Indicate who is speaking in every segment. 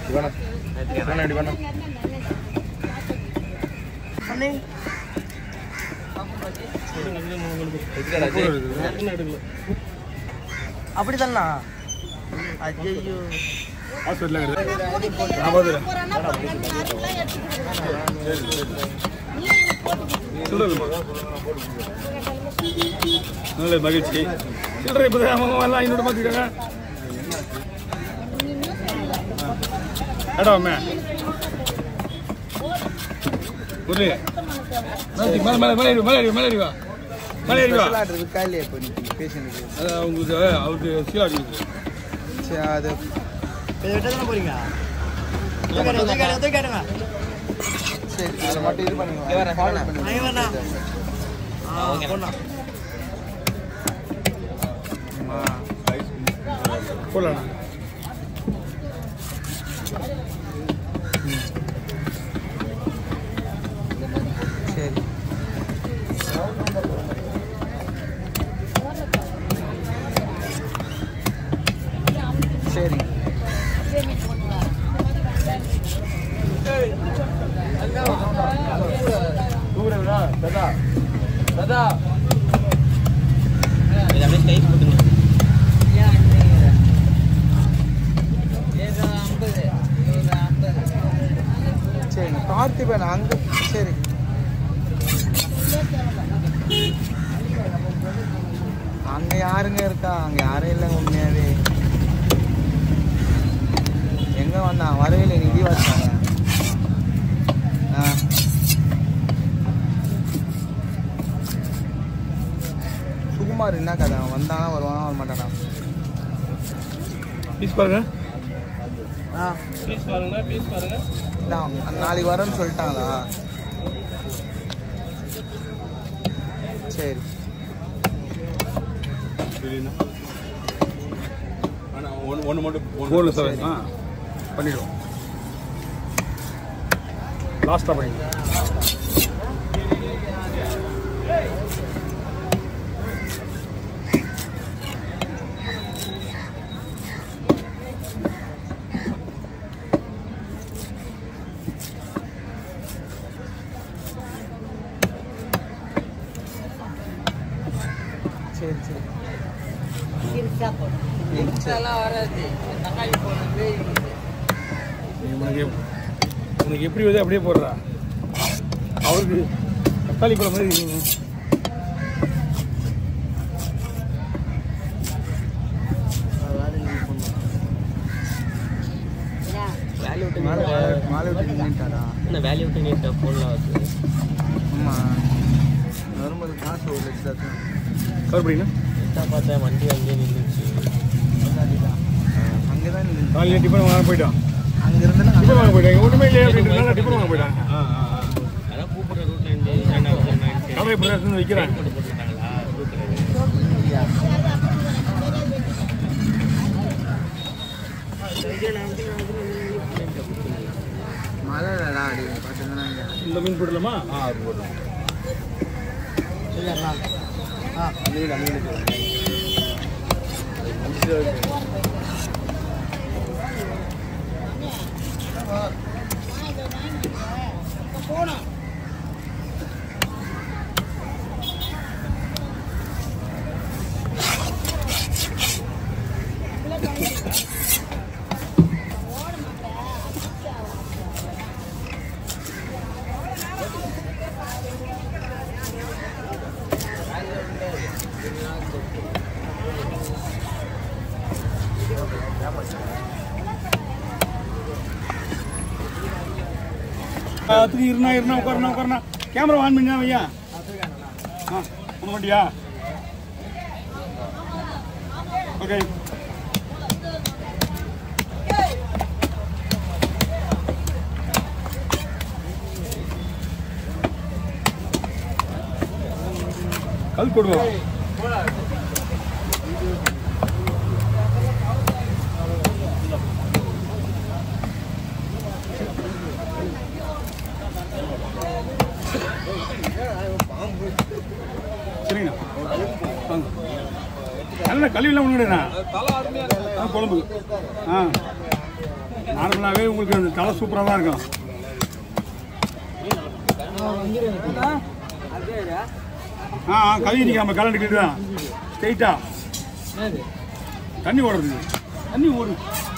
Speaker 1: வேணாம் வேணாம் இப்படி வேணாம்
Speaker 2: அப்படிதானா ஐயோ
Speaker 1: ஹாஸ்பிட்டலில் நான் பார்த்துறேன் சொல்லுங்கம்மா நல்ல மகிழ்ச்சி சில்லறை இப்போ அவங்க எல்லாம் ஐநூறு பார்த்துருக்காங்க மேடம் முரளி மேலே மேலே மேலே ஏறி, மேலே ஏறி, மேலே ஏறி வா மேலே ஏறி வா
Speaker 2: ஆர்டர் இருக்கா இல்லையா இப்போ இன்னைக்கு பேஷண்ட்டுக்கு
Speaker 1: அது அவங்களுக்கு அவருக்கு சீலா இருக்குது
Speaker 2: சரி அது சரி அதை மட்டும் இது பண்ணுங்க போனேன்
Speaker 1: போடலாம்
Speaker 2: சரி சரி சரி பார்த்திபன் அங்க சரி அங்க யாருங்க இருக்கா அங்க யாரும் இல்லைங்க உண்மையாவே எங்க வந்தான் வரவே இல்லை நிதி வச்சாங்க ஆ சுகுமார் என்ன கதை அவன் வந்தானா வருவானா வர மாட்டானா
Speaker 1: பீஸ் பாருங்க
Speaker 2: ஆ
Speaker 1: பீஸ் பாருங்க பீஸ் பாருங்க
Speaker 2: நான் நாளைக்கு வரேன்னு சொல்லிட்டாங்களா சரி
Speaker 1: ஒன்று ஒன்று மட்டும் கோல்டு சார் ஆ பண்ணிடுவோம் லாஸ்ட்டாக பண்ணிடுவோம்
Speaker 2: சரி சரி
Speaker 1: உனக்கு எப்- உனக்கு எப்படி வருது அப்படியே போடுறா அவருக்கு தக்காளி பழம் மாதிரி இருக்கீங்க
Speaker 2: மாலை மாலை விட்டு நின்றுட்டாரா
Speaker 3: என்ன வேல்யூ விட்டு நீட்டா ஃபோன்லாம் வருது
Speaker 2: ஆமாம் வரும்போது காசு ஒரு லட்சம்
Speaker 1: கவர் பண்ணிங்கன்னா
Speaker 3: இன்ஸ்டா பார்த்தேன் வண்டி அங்கேயே நின்றுச்சு
Speaker 2: அங்கே தான் நின்று
Speaker 1: காலையில் டிஃபன் வாங்க போயிட்டான்
Speaker 2: அங்கே இருந்தாலும்
Speaker 1: டிஃபன் வாங்க போயிட்டாங்க ஒன்றுமே இல்லையே அப்படின்றதுனால டிஃபன் வாங்க போயிட்டாங்க ஆ ஆ ஆ
Speaker 3: அதான் கூப்பிட்ற ரூட்ல இருந்து ரெண்டாவது ரெண்டாயிரத்தி
Speaker 1: கடை இப்படி தான் எடுத்துன்னு வைக்கிறேன்
Speaker 3: போட்டு போட்டுருக்காங்களா ரூட்ல
Speaker 2: மழை இல்லடா அப்படி பார்த்தீங்கன்னா
Speaker 1: இந்த மீன் போடலாமா
Speaker 2: ஆ அது போதும் இல்லைண்ணா ஆ மீன் மீன்
Speaker 1: அது இருனா இருனா உட்காருனா உட்காருனா கேமரா ஆன் பண்ணியா ஐயா ஆ பண்ண மாட்டியா ஓகே கல் போடுவோம் சரிங்கண்ணா வாங்க நல்ல கழுவிலாம் ஒன்று கிடையாண்ணா ஆ குழம்பு ஆ நார்மலாகவே உங்களுக்கு அந்த தலை சூப்பராக தான் இருக்கும் ஆ ஆ கவி நீங்கள் நம்ம கலந்துக்கிட்டு தான் ஸ்ட்ரைட்டா தண்ணி ஓடுறது தண்ணி ஓடு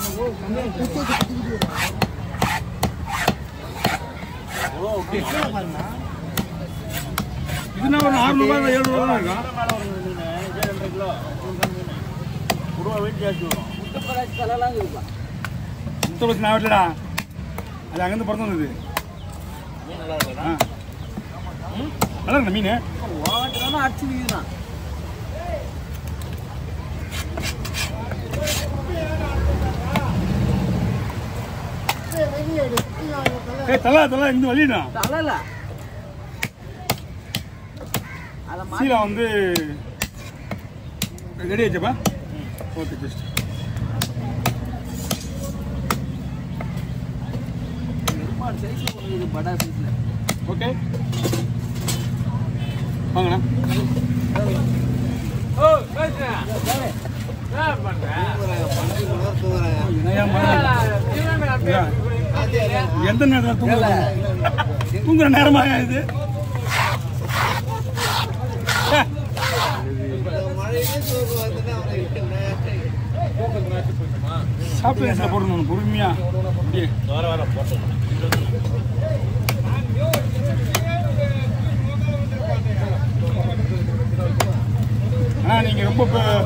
Speaker 1: இதுனா ஒரு அறுநூறுவா எழுநூறுவா தான் இருக்கும் முத்தபத்தி நான் வீட்டிலடா அது அங்கேருந்து பிறந்து வந்தது ஆ நல்லா இருக்கா மீன் ஏ தலா தலா இந்த வழிடா சீலா வந்து ரெடி ஆச்சப்பா ஓகே ஜஸ்ட் ஓகே வாங்கண்ணா என்னய்யா மழை? ஐயா, எந்த நேரத்தில் தூங்குற தூங்குற நேரமா இது ஏ, சாப்பிட்டு நேரத்தில் போடணும் பொறுமையா அப்படியே
Speaker 3: வர வர போட்டோம்
Speaker 1: ஆ நீங்க ரொம்ப இப்ப-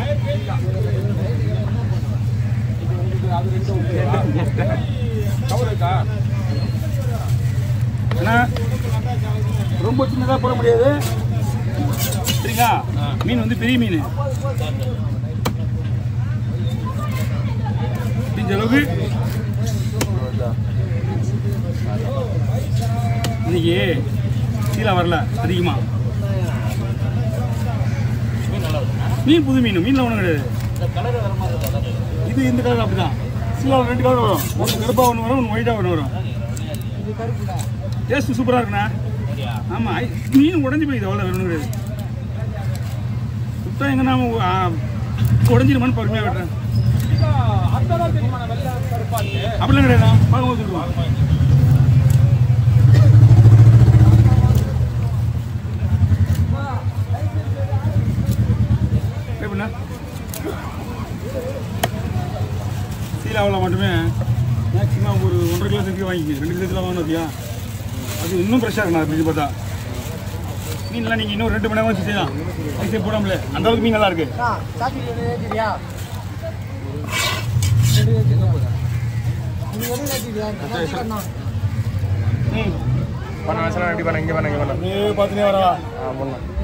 Speaker 1: அண்ணா, ரொம்ப சின்னதா போட முடியாது சரிங்களா மீன் வந்து பெரிய மீன் இந்த அளவுக்கு இன்னைக்கு சீலா வரல அதிகமா மீன் புது மீன் மீன்ல ஒன்றும் கிடையாது இது இந்த கலர் அப்படிதான் சீலாவில் ரெண்டு கலர் வரும் ஒன்று கருப்பா ஒன்று வரும் ஒன்று ஒயிட்டாக ஒன்று வரும் டேஸ்ட் சூப்பராக இருக்குண்ணா ஆமாம் ஐ- மீன் உடஞ்சி போயிடுது அவ்வளோ வேணும் கிடையாது சுத்தம் எங்க நாம உடஞ்சிருமான்னு பொறுமையாக விட்டுறேன் அப்படிலாம் கிடையாது பார்க்கும்போது சொல்லுவோம் எப்படின்னா சீலாவில் மட்டுமே மேக்ஸிமம் ஒரு ஒன்றரை கிலோ செஞ்சு வாங்கிக்க ரெண்டு கிலோ கிலோ வாங்கணும் வச்சியா அது இன்னும் ஃப்ரெஷ்ஷாக இருக்கும் பிரிச்சு பார்த்தா மீன்லாம் நீங்கள் இன்னும் ரெண்டு மணி நேரம் வச்சு செய்யலாம் ஐஸே போடாமலே அந்த அளவுக்கு மீன் நல்லா இருக்கு ம்
Speaker 2: பண்ண வயசுல எப்படி பண்ண இங்க பண்ண இங்க பண்ண
Speaker 1: நீ பார்த்துனே வரவா
Speaker 2: ஆ பண்ணலாம்